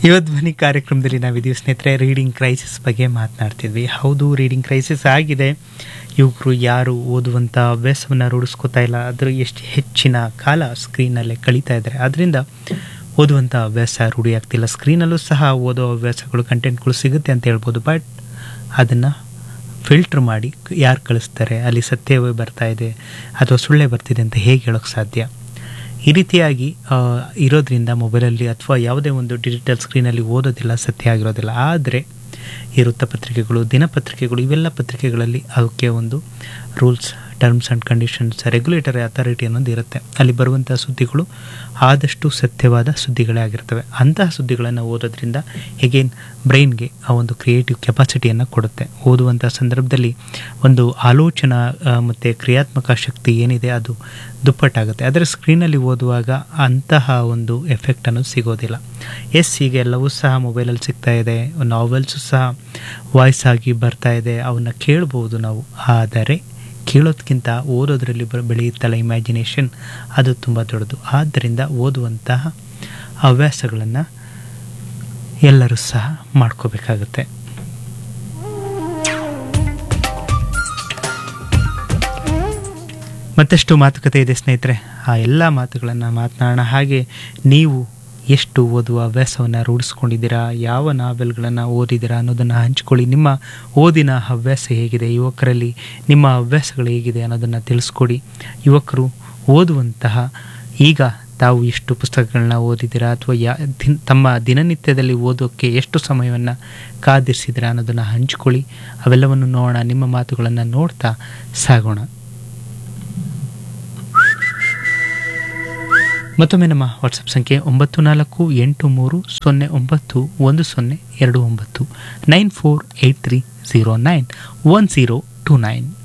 ಇವತ್ತು ಧ್ವನಿ ಕಾರ್ಯಕ್ರಮದಲ್ಲಿ ನಾವಿದ್ದೀವಿ ಸ್ನೇಹಿತರೆ ರೀಡಿಂಗ್ ಕ್ರೈಸಿಸ್ ಬಗ್ಗೆ ಮಾತನಾಡ್ತಿದ್ವಿ ಹೌದು ರೀಡಿಂಗ್ ಕ್ರೈಸಿಸ್ ಆಗಿದೆ ಯುವಕರು ಯಾರು ಓದುವಂಥ ಅಭ್ಯಾಸವನ್ನು ರೂಢಿಸ್ಕೋತಾ ಇಲ್ಲ ಅದ್ರ ಎಷ್ಟು ಹೆಚ್ಚಿನ ಕಾಲ ಸ್ಕ್ರೀನಲ್ಲೇ ಕಳೀತಾ ಇದ್ದಾರೆ ಅದರಿಂದ ಓದುವಂಥ ಅಭ್ಯಾಸ ರೂಢಿ ಆಗ್ತಿಲ್ಲ ಸ್ಕ್ರೀನಲ್ಲೂ ಸಹ ಓದೋ ಅಭ್ಯಾಸಗಳು ಕಂಟೆಂಟ್ಗಳು ಸಿಗುತ್ತೆ ಅಂತ ಹೇಳ್ಬೋದು ಬಟ್ ಅದನ್ನು ಫಿಲ್ಟ್ರ್ ಮಾಡಿ ಯಾರು ಕಳಿಸ್ತಾರೆ ಅಲ್ಲಿ ಸತ್ಯವೇ ಬರ್ತಾ ಇದೆ ಅಥವಾ ಸುಳ್ಳೆ ಬರ್ತಿದೆ ಅಂತ ಹೇಗೆ ಹೇಳೋಕ್ಕೆ ಸಾಧ್ಯ ಈ ರೀತಿಯಾಗಿ ಆ, ಇರೋದ್ರಿಂದ ಮೊಬೈಲಲ್ಲಿ ಅಥವಾ ಯಾವುದೇ ಒಂದು ಡಿಜಿಟಲ್ ಸ್ಕ್ರೀನಲ್ಲಿ ಓದೋದಿಲ್ಲ ಸತ್ಯ ಆಗಿರೋದಿಲ್ಲ ಆದರೆ ಈ ವೃತ್ತಪತ್ರಿಕೆಗಳು ದಿನಪತ್ರಿಕೆಗಳು ಇವೆಲ್ಲ ಪತ್ರಿಕೆಗಳಲ್ಲಿ ಅವಕ್ಕೆ ಒಂದು rules terms and conditions regulatory authority ಅನ್ನೋದು ಇರುತ್ತೆ ಅಲ್ಲಿ ಬರುವಂಥ ಸುದ್ದಿಗಳು ಆದಷ್ಟು ಸತ್ಯವಾದ ಸುದ್ದಿಗಳೇ ಆಗಿರ್ತವೆ ಅಂತಹ ಸುದ್ದಿಗಳನ್ನು ಓದೋದ್ರಿಂದ ಹೇಗೇನ್ ಬ್ರೈನ್ಗೆ ಆ ಒಂದು ಕ್ರಿಯೇಟಿವ್ ಕೆಪಾಸಿಟಿಯನ್ನು ಕೊಡುತ್ತೆ ಓದುವಂಥ ಸಂದರ್ಭದಲ್ಲಿ ಒಂದು ಆಲೋಚನಾ ಆ, ಮತ್ತು ಕ್ರಿಯಾತ್ಮಕ ಶಕ್ತಿ ಏನಿದೆ ಅದು ದುಪ್ಪಟ್ಟಾಗುತ್ತೆ ಆದರೆ ಸ್ಕ್ರೀನಲ್ಲಿ ಓದುವಾಗ ಅಂತಹ ಒಂದು ಎಫೆಕ್ಟ್ ಅನ್ನೋದು ಸಿಗೋದಿಲ್ಲ ಎಸ್ ಈಗ ಎಲ್ಲವೂ ಸಹ ಮೊಬೈಲಲ್ಲಿ ಸಿಗ್ತಾ ಇದೆ ನಾವೆಲ್ಸು ಸಹ ವಾಯ್ಸ್ ಆಗಿ ಬರ್ತಾ ಇದೆ ಅವನ್ನ ಕೇಳ್ಬೋದು ನಾವು ಆದರೆ ಕೇಳೋದಕ್ಕಿಂತ ಓದೋದ್ರಲ್ಲಿ ಬ- ಬೆಳೆಯುತ್ತಲ್ಲ ಇಮ್ಯಾಜಿನೇಷನ್ ಅದು ತುಂಬ ದೊಡ್ಡದು ಆದ್ದರಿಂದ ಓದುವಂತಹ ಹವ್ಯಾಸಗಳನ್ನು ಎಲ್ಲರೂ ಸಹ ಮಾಡ್ಕೋಬೇಕಾಗುತ್ತೆ ಮತ್ತಷ್ಟು ಮಾತುಕತೆ ಇದೆ ಸ್ನೇಹಿತರೆ ಆ ಎಲ್ಲ ಮಾತುಗಳನ್ನು ಮಾತನಾಡೋಣ ಹಾಗೆ ನೀವು ಎಷ್ಟು ಓದುವ ಹವ್ಯಾಸವನ್ನು ರೂಢಿಸ್ಕೊಂಡಿದ್ದೀರಾ ಯಾವ ನಾವೆಲ್ಗಳನ್ನು ಓದಿದ್ದೀರಾ ಅನ್ನೋದನ್ನು ಹಂಚ್ಕೊಳ್ಳಿ ನಿಮ್ಮ ಓದಿನ ಹವ್ಯಾಸ ಹೇಗಿದೆ ಯುವಕರಲ್ಲಿ ನಿಮ್ಮ ಹವ್ಯಾಸಗಳು ಹೇಗಿದೆ ಅನ್ನೋದನ್ನು ತಿಳಿಸ್ಕೊಡಿ ಯುವಕರು ಓದುವಂತಹ ಈಗ ತಾವು ಎಷ್ಟು ಪುಸ್ತಕಗಳನ್ನ ಓದಿದ್ದೀರಾ ಅಥವಾ ಯಾ ದಿನ ತಮ್ಮ ದಿನನಿತ್ಯದಲ್ಲಿ ಓದೋಕ್ಕೆ ಎಷ್ಟು ಸಮಯವನ್ನು ಕಾದಿರಿಸಿದ್ದೀರಾ ಅನ್ನೋದನ್ನು ಹಂಚ್ಕೊಳ್ಳಿ ಅವೆಲ್ಲವನ್ನು ನೋಡೋಣ ನಿಮ್ಮ ಮಾತುಗಳನ್ನು ನೋಡ್ತಾ ಸಾಗೋಣ ಮತ್ತೊಮ್ಮೆ ನಮ್ಮ ವಾಟ್ಸಪ್ ಸಂಖ್ಯೆ ಒಂಬತ್ತು ನಾಲ್ಕು ಎಂಟು ಮೂರು ಸೊನ್ನೆ ಒಂಬತ್ತು ಒಂದು ಸೊನ್ನೆ ಎರಡು ಒಂಬತ್ತು nine four eight three zero nine one zero two nine